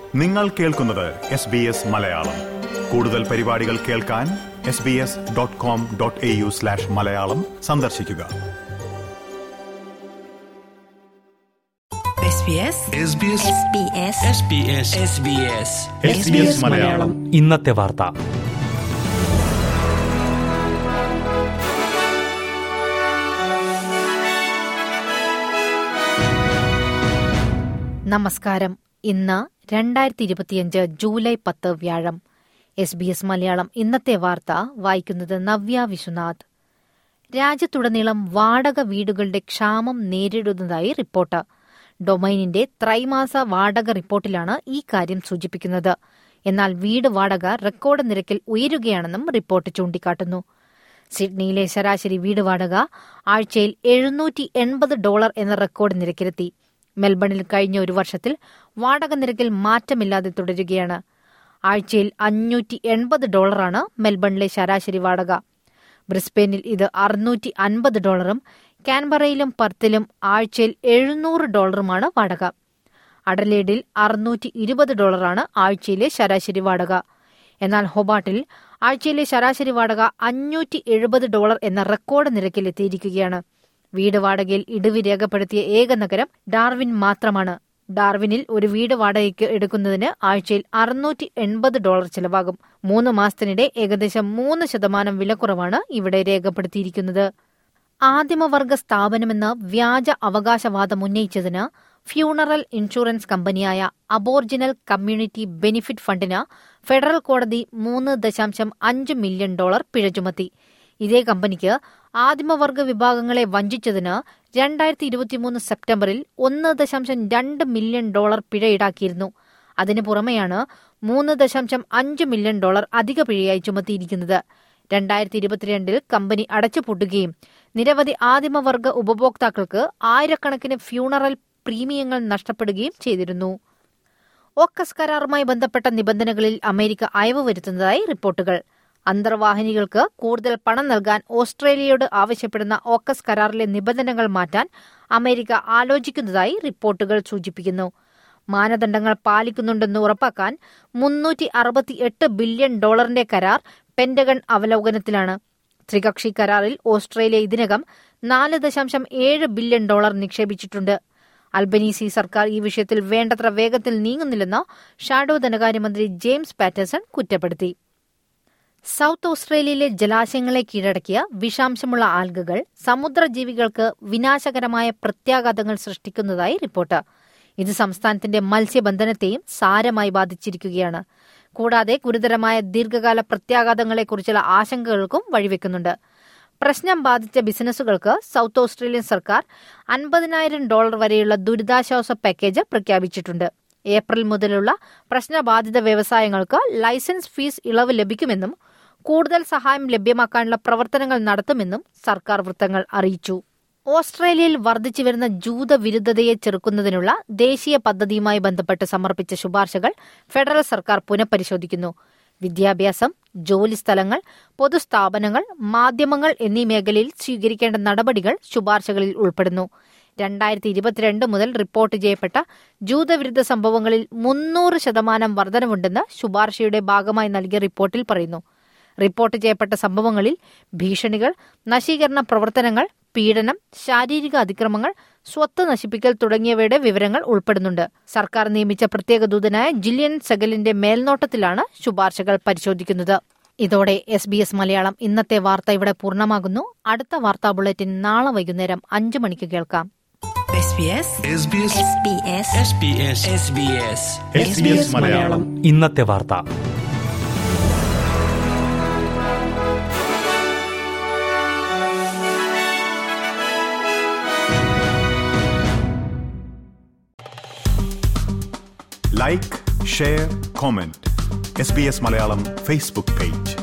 നിങ്ങൾ കേൾക്കുന്നത് S B S Malayalam കൂടുതൽ പരിപാടികൾ കേൾക്കാൻ S B S dot com dot A U slash Malayalam സന്ദർശിക്കുക SBS SBS SBS SBS SBS SBS Malayalam ഇന്നത്തെ വാർത്ത നമസ്കാരം ഇന്ന് രണ്ടായിരത്തി ഇരുപത്തിയഞ്ച് ജൂലൈ പത്ത് വ്യാഴം എസ് ബി എസ് മലയാളം ഇന്നത്തെ വാർത്ത വായിക്കുന്നത് നവ്യ വിശ്വനാഥ് രാജ്യത്തുടനീളം വാടക വീടുകളുടെ ക്ഷാമം നേരിടുന്നതായി റിപ്പോർട്ട് ഡൊമൈനിന്റെ ത്രൈമാസ വാടക റിപ്പോർട്ടിലാണ് ഈ കാര്യം സൂചിപ്പിക്കുന്നത് എന്നാൽ വീട് വാടക റെക്കോർഡ് നിരക്കിൽ ഉയരുകയാണെന്നും റിപ്പോർട്ട് ചൂണ്ടിക്കാട്ടുന്നു സിഡ്നിയിലെ ശരാശരി വീട് വാടക ആഴ്ചയിൽ എഴുന്നൂറ്റി എൺപത് ഡോളർ എന്ന റെക്കോർഡ് നിരക്കിലെത്തി മെൽബണിൽ കഴിഞ്ഞ ഒരു വർഷത്തിൽ വാടക നിരക്കിൽ മാറ്റമില്ലാതെ തുടരുകയാണ് ആഴ്ചയിൽ അഞ്ഞൂറ്റി എൺപത് ഡോളറാണ് മെൽബണിലെ ശരാശരി വാടക ബ്രിസ്ബെയിനിൽ ഇത് അറുന്നൂറ്റി അൻപത് ഡോളറും കാൻബറയിലും പർത്തിലും ആഴ്ചയിൽ എഴുന്നൂറ് ഡോളറുമാണ് വാടക അഡലേഡിൽ അറുന്നൂറ്റി ഇരുപത് ഡോളറാണ് ആഴ്ചയിലെ ശരാശരി വാടക എന്നാൽ ഹൊബാട്ടിൽ ആഴ്ചയിലെ ശരാശരി വാടക അഞ്ഞൂറ്റി എഴുപത് ഡോളർ എന്ന റെക്കോർഡ് നിരക്കിൽ എത്തിയിരിക്കുകയാണ് വീട് വാടകയിൽ ഇടിവ് രേഖപ്പെടുത്തിയ ഏക നഗരം ഡാർവിൻ മാത്രമാണ് ഡാർവിനിൽ ഒരു വീട് വാടകയ്ക്ക് എടുക്കുന്നതിന് ആഴ്ചയിൽ അറുന്നൂറ്റി എൺപത് ഡോളർ ചിലവാകും മൂന്ന് മാസത്തിനിടെ ഏകദേശം മൂന്ന് ശതമാനം വിലക്കുറവാണ് ഇവിടെ രേഖപ്പെടുത്തിയിരിക്കുന്നത് ആദിമവർഗ സ്ഥാപനമെന്ന വ്യാജ അവകാശവാദം ഉന്നയിച്ചതിന് ഫ്യൂണറൽ ഇൻഷുറൻസ് കമ്പനിയായ അബോർജിനൽ കമ്മ്യൂണിറ്റി ബെനിഫിറ്റ് ഫണ്ടിന് ഫെഡറൽ കോടതി മൂന്ന് ദശാംശം അഞ്ച് മില്യൺ ഡോളർ പിഴ ചുമത്തി ഇതേ കമ്പനിക്ക് ആദിമവർഗ വിഭാഗങ്ങളെ വഞ്ചിച്ചതിന് രണ്ടായിരത്തി ഇരുപത്തിമൂന്ന് സെപ്റ്റംബറിൽ ഒന്ന് ദശാംശം രണ്ട് മില്യൺ ഡോളർ പിഴ ഈടാക്കിയിരുന്നു അതിനു പുറമെയാണ് മൂന്ന് ദശാംശം അഞ്ച് മില്യൺ ഡോളർ അധിക പിഴയായി ചുമത്തിയിരിക്കുന്നത് രണ്ടായിരത്തി ഇരുപത്തിരണ്ടിൽ കമ്പനി അടച്ചുപൂട്ടുകയും നിരവധി ആദിമവർഗ ഉപഭോക്താക്കൾക്ക് ആയിരക്കണക്കിന് ഫ്യൂണറൽ പ്രീമിയങ്ങൾ നഷ്ടപ്പെടുകയും ചെയ്തിരുന്നു ഓക്കസ് കരാറുമായി ബന്ധപ്പെട്ട നിബന്ധനകളിൽ അമേരിക്ക അയവ് വരുത്തുന്നതായി റിപ്പോർട്ടുകൾ അന്തർവാഹിനികൾക്ക് കൂടുതൽ പണം നൽകാൻ ഓസ്ട്രേലിയയോട് ആവശ്യപ്പെടുന്ന ഓക്കസ് കരാറിലെ നിബന്ധനകൾ മാറ്റാൻ അമേരിക്ക ആലോചിക്കുന്നതായി റിപ്പോർട്ടുകൾ സൂചിപ്പിക്കുന്നു മാനദണ്ഡങ്ങൾ പാലിക്കുന്നുണ്ടെന്ന് ഉറപ്പാക്കാൻ മുന്നൂറ്റി അറുപത്തിയെട്ട് ബില്യൺ ഡോളറിന്റെ കരാർ പെന്റഗൺ അവലോകനത്തിലാണ് ത്രികക്ഷി കരാറിൽ ഓസ്ട്രേലിയ ഇതിനകം നാല് ദശാംശം ഏഴ് ബില്യൺ ഡോളർ നിക്ഷേപിച്ചിട്ടുണ്ട് അൽബനീസി സർക്കാർ ഈ വിഷയത്തിൽ വേണ്ടത്ര വേഗത്തിൽ നീങ്ങുന്നില്ലെന്ന് ഷാഡോ ധനകാര്യമന്ത്രി ജെയിംസ് പാറ്റേഴ്സൺ കുറ്റപ്പെടുത്തി സൗത്ത് ഓസ്ട്രേലിയയിലെ ജലാശയങ്ങളെ കീഴടക്കിയ വിഷാംശമുള്ള ആൽഗകൾ സമുദ്രജീവികൾക്ക് വിനാശകരമായ പ്രത്യാഘാതങ്ങൾ സൃഷ്ടിക്കുന്നതായി റിപ്പോർട്ട് ഇത് സംസ്ഥാനത്തിന്റെ മത്സ്യബന്ധനത്തെയും സാരമായി ബാധിച്ചിരിക്കുകയാണ് കൂടാതെ ഗുരുതരമായ ദീർഘകാല പ്രത്യാഘാതങ്ങളെക്കുറിച്ചുള്ള ആശങ്കകൾക്കും വഴിവെക്കുന്നുണ്ട് പ്രശ്നം ബാധിച്ച ബിസിനസ്സുകൾക്ക് സൗത്ത് ഓസ്ട്രേലിയൻ സർക്കാർ അൻപതിനായിരം ഡോളർ വരെയുള്ള ദുരിതാശ്വാസ പാക്കേജ് പ്രഖ്യാപിച്ചിട്ടുണ്ട് ഏപ്രിൽ മുതലുള്ള പ്രശ്നബാധിത വ്യവസായങ്ങൾക്ക് ലൈസൻസ് ഫീസ് ഇളവ് ലഭിക്കുമെന്നും കൂടുതൽ സഹായം ലഭ്യമാക്കാനുള്ള പ്രവർത്തനങ്ങൾ നടത്തുമെന്നും സർക്കാർ വൃത്തങ്ങൾ അറിയിച്ചു ഓസ്ട്രേലിയയിൽ വർദ്ധിച്ചുവരുന്ന ജൂതവിരുദ്ധതയെ ചെറുക്കുന്നതിനുള്ള ദേശീയ പദ്ധതിയുമായി ബന്ധപ്പെട്ട് സമർപ്പിച്ച ശുപാർശകൾ ഫെഡറൽ സർക്കാർ പുനഃപരിശോധിക്കുന്നു വിദ്യാഭ്യാസം ജോലിസ്ഥലങ്ങൾ പൊതുസ്ഥാപനങ്ങൾ മാധ്യമങ്ങൾ എന്നീ മേഖലയിൽ സ്വീകരിക്കേണ്ട നടപടികൾ ശുപാർശകളിൽ ഉൾപ്പെടുന്നു രണ്ടായിരത്തി ഇരുപത്തിരണ്ട് മുതൽ റിപ്പോർട്ട് ചെയ്യപ്പെട്ട ജൂതവിരുദ്ധ സംഭവങ്ങളിൽ മുന്നൂറ് ശതമാനം വർധനവുണ്ടെന്ന് ശുപാർശയുടെ ഭാഗമായി നൽകിയ റിപ്പോർട്ടിൽ പറയുന്നു റിപ്പോർട്ട് ചെയ്യപ്പെട്ട സംഭവങ്ങളിൽ ഭീഷണികൾ നശീകരണ പ്രവർത്തനങ്ങൾ പീഡനം ശാരീരിക അതിക്രമങ്ങൾ സ്വത്ത് നശിപ്പിക്കൽ തുടങ്ങിയവയുടെ വിവരങ്ങൾ ഉൾപ്പെടുന്നുണ്ട് സർക്കാർ നിയമിച്ച പ്രത്യേക ദൂതനായ ജില്യൻ സെഗലിന്റെ മേൽനോട്ടത്തിലാണ് ശുപാർശകൾ പരിശോധിക്കുന്നത് ഇതോടെ എസ് ബി എസ് മലയാളം ഇന്നത്തെ വാർത്ത ഇവിടെ പൂർണ്ണമാകുന്നു അടുത്ത വാർത്താ ബുള്ളറ്റിൻ നാളെ വൈകുന്നേരം അഞ്ചു മണിക്ക് കേൾക്കാം SBS SBS SBS SBS SBS SBS Malayalam ഇന്നത്തെ വാർത്ത like share comment S B S Malayalam Facebook page